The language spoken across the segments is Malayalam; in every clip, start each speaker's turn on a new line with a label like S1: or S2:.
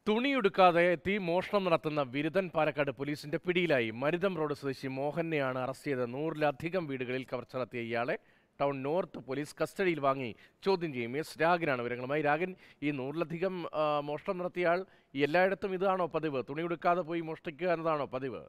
S1: തുണിയെടുക്കാതെ എത്തി മോഷണം നടത്തുന്ന വിരുദൻ പാലക്കാട് പോലീസിന്റെ പിടിയിലായി മരുതം റോഡ് സ്വദേശി മോഹനെയാണ് അറസ്റ്റ് ചെയ്തത് നൂറിലധികം വീടുകളിൽ കവർച്ച നടത്തിയ ഇയാളെ ടൗൺ നോർത്ത് പോലീസ് കസ്റ്റഡിയിൽ വാങ്ങി ചോദ്യം ചെയ്യും എസ് രാഗനാണ് വിവരങ്ങളുമായി രാഗൻ ഈ നൂറിലധികം ആ, മോഷണം നടത്തിയ ആൾ ഈ എല്ലായിടത്തും ഇതാണോ പതിവ് തുണിയെടുക്കാതെ പോയി മോഷ്ടിക്കുക എന്നതാണോ പതിവ്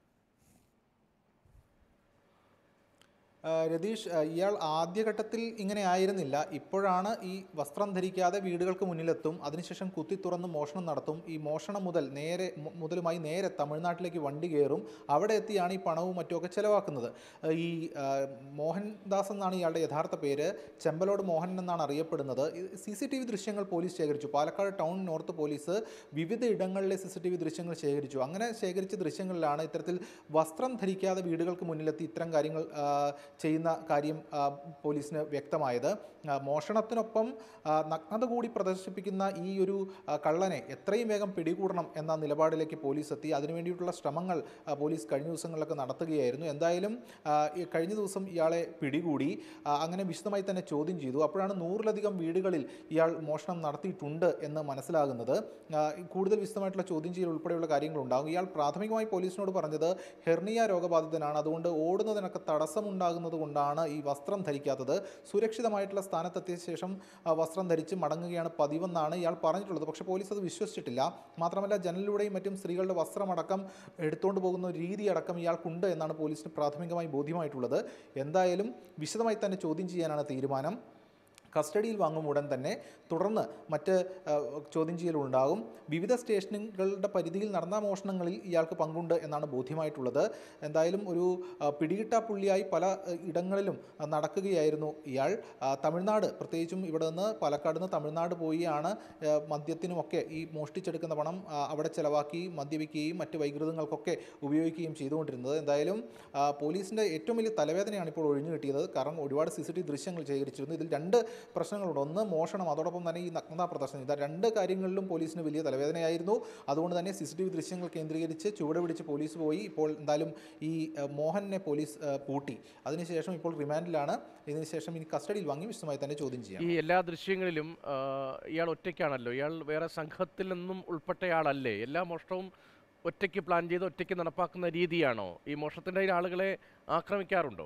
S2: ആ, രതീഷ് ആ, ഇയാൾ ആദ്യഘട്ടത്തിൽ ഇങ്ങനെ ആയിരുന്നില്ല ഇപ്പോഴാണ് ഈ വസ്ത്രം ധരിക്കാതെ വീടുകൾക്ക് മുന്നിലെത്തും അതിനുശേഷം കുത്തി തുറന്ന് മോഷണം നടത്തും ഈ മോഷണം മുതൽ നേരെ മു- മുതലുമായി നേരെ തമിഴ്നാട്ടിലേക്ക് വണ്ടി കയറും അവിടെ എത്തിയാണ് ഈ പണവും മറ്റുമൊക്കെ ചെലവാക്കുന്നത് ആ, ഈ ആ, മോഹൻദാസ് എന്നാണ് ഇയാളുടെ യഥാർത്ഥ പേര് ചെമ്പലോട് മോഹൻ എന്നാണ് അറിയപ്പെടുന്നത് സി സി ടി വി ദൃശ്യങ്ങൾ പോലീസ് ശേഖരിച്ചു പാലക്കാട് ടൗൺ നോർത്ത് പോലീസ് വിവിധ ഇടങ്ങളിലെ സി സി ടി വി ദൃശ്യങ്ങൾ ശേഖരിച്ചു അങ്ങനെ ശേഖരിച്ച ദൃശ്യങ്ങളിലാണ് ഇത്തരത്തിൽ വസ്ത്രം ധരിക്കാതെ വീടുകൾക്ക് മുന്നിലെത്തി ഇത്തരം കാര്യങ്ങൾ ആ, ചെയ്യുന്ന കാര്യം ആ, പോലീസിന് വ്യക്തമായത് ആ, മോഷണത്തിനൊപ്പം ആ, നഗ്നത കൂടി പ്രദർശിപ്പിക്കുന്ന ഈ ഒരു ആ, കള്ളനെ എത്രയും വേഗം പിടികൂടണം എന്ന നിലപാടിലേക്ക് പോലീസ് എത്തി അതിനുവേണ്ടിയിട്ടുള്ള ശ്രമങ്ങൾ ആ, പോലീസ് കഴിഞ്ഞ ദിവസങ്ങളിലൊക്കെ നടത്തുകയായിരുന്നു എന്തായാലും ആ, ഈ കഴിഞ്ഞ ദിവസം ഇയാളെ പിടികൂടി ആ, അങ്ങനെ വിശദമായി തന്നെ ചോദ്യം ചെയ്തു അപ്പോഴാണ് നൂറിലധികം വീടുകളിൽ ഇയാൾ മോഷണം നടത്തിയിട്ടുണ്ട് എന്ന് മനസ്സിലാകുന്നത് ആ, ഈ കൂടുതൽ വിശദമായിട്ടുള്ള ചോദ്യം ചെയ്യൽ ഉൾപ്പെടെയുള്ള കാര്യങ്ങളുണ്ടാകും ഇയാൾ പ്രാഥമികമായി പോലീസിനോട് പറഞ്ഞത് ഹെർണിയ രോഗബാധിതനാണ് അതുകൊണ്ട് ഓടുന്നതിനൊക്കെ തടസ്സമുണ്ടാകുന്നത് കൊണ്ടാണ് ഈ വസ്ത്രം ധരിക്കാത്തത് സുരക്ഷിതമായിട്ടുള്ള സ്ഥാനത്തെത്തിയ ശേഷം ആ, വസ്ത്രം ധരിച്ച് മടങ്ങുകയാണ് പതിവെന്നാണ് ഇയാൾ പറഞ്ഞിട്ടുള്ളത് പക്ഷേ പോലീസ് അത് വിശ്വസിച്ചിട്ടില്ല മാത്രമല്ല ജനലിലൂടെയും മറ്റും സ്ത്രീകളുടെ വസ്ത്രമടക്കം എടുത്തുകൊണ്ട് പോകുന്ന ഒരു രീതി അടക്കം ഇയാൾക്കുണ്ട് എന്നാണ് പോലീസിന് പ്രാഥമികമായി ബോധ്യമായിട്ടുള്ളത് എന്തായാലും വിശദമായി തന്നെ ചോദ്യം ചെയ്യാനാണ് തീരുമാനം കസ്റ്റഡിയിൽ വാങ്ങും ഉടൻ തന്നെ തുടർന്ന് മറ്റ് ആ, ചോദ്യം ചെയ്യലുണ്ടാകും വിവിധ സ്റ്റേഷനുകളുടെ പരിധിയിൽ നടന്ന മോഷണങ്ങളിൽ ഇയാൾക്ക് പങ്കുണ്ട് എന്നാണ് ബോധ്യമായിട്ടുള്ളത് എന്തായാലും ഒരു ആ, പിടികിട്ടാപ്പുള്ളിയായി പല ആ, ഇടങ്ങളിലും ആ, നടക്കുകയായിരുന്നു ഇയാൾ ആ, തമിഴ്നാട് പ്രത്യേകിച്ചും ഇവിടെ നിന്ന് പാലക്കാട് നിന്ന് തമിഴ്നാട് പോയാണ് ആ, മദ്യത്തിനുമൊക്കെ ഈ മോഷ്ടിച്ചെടുക്കുന്ന പണം ആ, അവിടെ ചെലവാക്കി മദ്യപിക്കുകയും മറ്റ് വൈകൃതങ്ങൾക്കൊക്കെ ഉപയോഗിക്കുകയും ചെയ്തുകൊണ്ടിരുന്നത് എന്തായാലും ആ, പോലീസിൻ്റെ ഏറ്റവും വലിയ തലവേദനയാണ് ഇപ്പോൾ ഒഴിഞ്ഞു കിട്ടിയത് കാരണം ഒരുപാട് സി സി ടി ദൃശ്യങ്ങൾ ശേഖരിച്ചിരുന്നു ഇതിൽ രണ്ട് പ്രശ്നങ്ങളുണ്ട് ഒന്ന് മോഷണം അതോടൊപ്പം തന്നെ ഈ നഗ്നതാ പ്രദർശനം ഇത് രണ്ട് കാര്യങ്ങളിലും പോലീസിന് വലിയ തലവേദനയായിരുന്നു അതുകൊണ്ട് തന്നെ സി സി ടി വി ദൃശ്യങ്ങൾ കേന്ദ്രീകരിച്ച് ചുവട് പിടിച്ച് പോലീസ് പോയി ഇപ്പോൾ എന്തായാലും ഈ ഏഹ്, മോഹനെ പോലീസ് ഏഹ്, പൂട്ടി അതിനുശേഷം ഇപ്പോൾ റിമാൻഡിലാണ് ഇതിനുശേഷം ഇനി കസ്റ്റഡിയിൽ വാങ്ങി വിശദമായി തന്നെ ചോദ്യം ചെയ്യാം
S1: ഈ എല്ലാ ദൃശ്യങ്ങളിലും ആ, ഇയാൾ ഒറ്റയ്ക്കാണല്ലോ ഇയാൾ വേറെ സംഘത്തിൽ നിന്നും ഉൾപ്പെട്ടയാളല്ലേ എല്ലാ മോഷണവും ഒറ്റയ്ക്ക് പ്ലാൻ ചെയ്ത് ഒറ്റയ്ക്ക് നടപ്പാക്കുന്ന രീതിയാണോ ഈ മോഷണത്തിൻ്റെ ആളുകളെ ആക്രമിക്കാറുണ്ടോ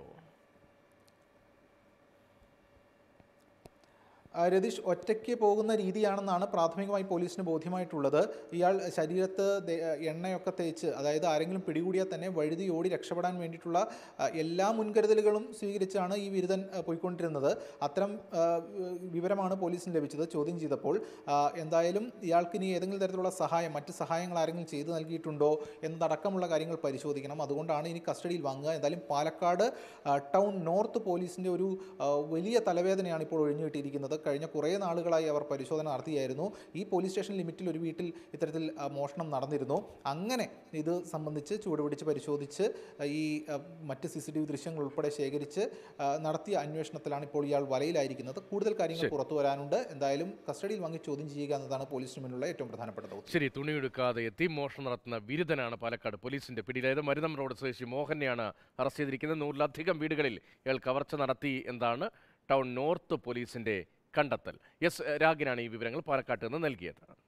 S2: ആ, രതീഷ് ഒറ്റയ്ക്ക് പോകുന്ന രീതിയാണെന്നാണ് പ്രാഥമികമായി പോലീസിന് ബോധ്യമായിട്ടുള്ളത് ഇയാൾ ശരീരത്ത് ദേ- എണ്ണയൊക്കെ തേച്ച് അതായത് ആരെങ്കിലും പിടികൂടിയാൽ തന്നെ വഴുതി ഓടി രക്ഷപ്പെടാൻ വേണ്ടിയിട്ടുള്ള ആ, എല്ലാ മുൻകരുതലുകളും സ്വീകരിച്ചാണ് ഈ ബിരുദൻ ആ, പോയിക്കൊണ്ടിരുന്നത് അത്തരം ആ, വിവരമാണ് പോലീസിന് ലഭിച്ചത് ചോദ്യം ചെയ്തപ്പോൾ ആ, എന്തായാലും ഇയാൾക്ക് ഇനി ഏതെങ്കിലും തരത്തിലുള്ള സഹായം മറ്റ് സഹായങ്ങൾ ആരെങ്കിലും ചെയ്തു നൽകിയിട്ടുണ്ടോ എന്നതടക്കമുള്ള കാര്യങ്ങൾ പരിശോധിക്കണം അതുകൊണ്ടാണ് ഇനി കസ്റ്റഡിയിൽ വാങ്ങുക എന്തായാലും പാലക്കാട് ആ, ടൗൺ നോർത്ത് പോലീസിൻ്റെ ഒരു ആ, വലിയ തലവേദനയാണ് ഇപ്പോൾ ഒഴിഞ്ഞു കിട്ടിയിരിക്കുന്നത് കഴിഞ്ഞ കുറേ നാളുകളായി അവർ പരിശോധന നടത്തിയായിരുന്നു ഈ പോലീസ് സ്റ്റേഷൻ ലിമിറ്റിൽ ഒരു വീട്ടിൽ ഇത്തരത്തിൽ ആ, മോഷണം നടന്നിരുന്നു അങ്ങനെ ഇത് സംബന്ധിച്ച് ചുവടുപിടിച്ച് പരിശോധിച്ച് ആ, ഈ ആ, മറ്റ് സി സി ടി വി ദൃശ്യങ്ങൾ ഉൾപ്പെടെ ശേഖരിച്ച് ആ, നടത്തിയ അന്വേഷണത്തിലാണ് ഇപ്പോൾ ഇയാൾ വലയിലായിരിക്കുന്നത് കൂടുതൽ കാര്യങ്ങൾ പുറത്തു വരാനുണ്ട് എന്തായാലും കസ്റ്റഡിയിൽ വാങ്ങി ചോദ്യം ചെയ്യുക എന്നതാണ് പോലീസിന് മുന്നിലുള്ള ഏറ്റവും പ്രധാനപ്പെട്ട ദൗത്യം
S1: ശരി തുണിയെടുക്കാതെ എത്തി മോഷണം നടത്തുന്ന ബിരുദനാണ് പാലക്കാട് പോലീസിന്റെ പിടിയിലായത് മരുതം റോഡ് സ്വദേശി മോഹനെയാണ് അറസ്റ്റ് ചെയ്തിരിക്കുന്നത് നൂറിലധികം വീടുകളിൽ ഇയാൾ കവർച്ച നടത്തി എന്നാണ് ടൗൺ നോർത്ത് പോലീസിന്റെ കണ്ടെത്തൽ എസ് രാഗിനാണ് ഈ വിവരങ്ങൾ പാലക്കാട്ട് നിന്ന് നൽകിയത്